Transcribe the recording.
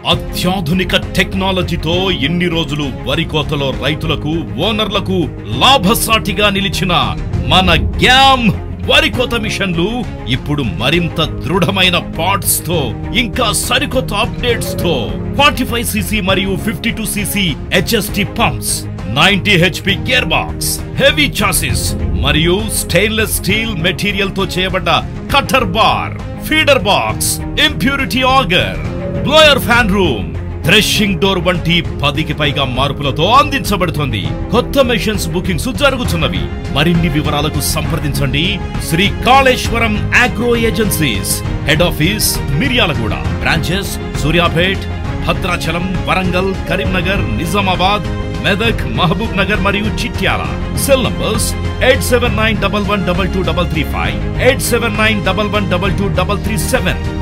అత్యాధునిక టెక్నాలజీతో ఎన్ని రోజులు వరి కోతలో రైతులకు ఓనర్లకు లాభసాటిగా నిలిచిన మన గ్యామ్ వరి కోత మిషన్లు ఇప్పుడు మరింత దృఢమైన పార్ట్స్ తో ఇంకా సరికొత్త అప్డేట్స్ తో ఫార్టీ ఫైవ్ సీసీ మరియు fifty two CC HST pumps ninety HP gear box heavy chassis మరియు స్టెయిన్లెస్ స్టీల్ మెటీరియల్ తో చేయబడ్డ cutter bar feeder box impurity auger blower fan room threshing door వంటి పదికి పైగా మార్పులతో అందించబడుతుంది కొత్త మెషిన్స్ బుకింగ్స్ జరుగుతున్నవి మరిన్ని వివరాలకు సంప్రదించండి Shri Kaleshwaram agro agencies head office Miryalaguda branches Suryapet Bhadrachalam Warangal Karimnagar Nizamabad Medak Mahabubnagar మరియు Chityala cell numbers eight seven nine double one double two double three five eight seven nine double one double two double three seven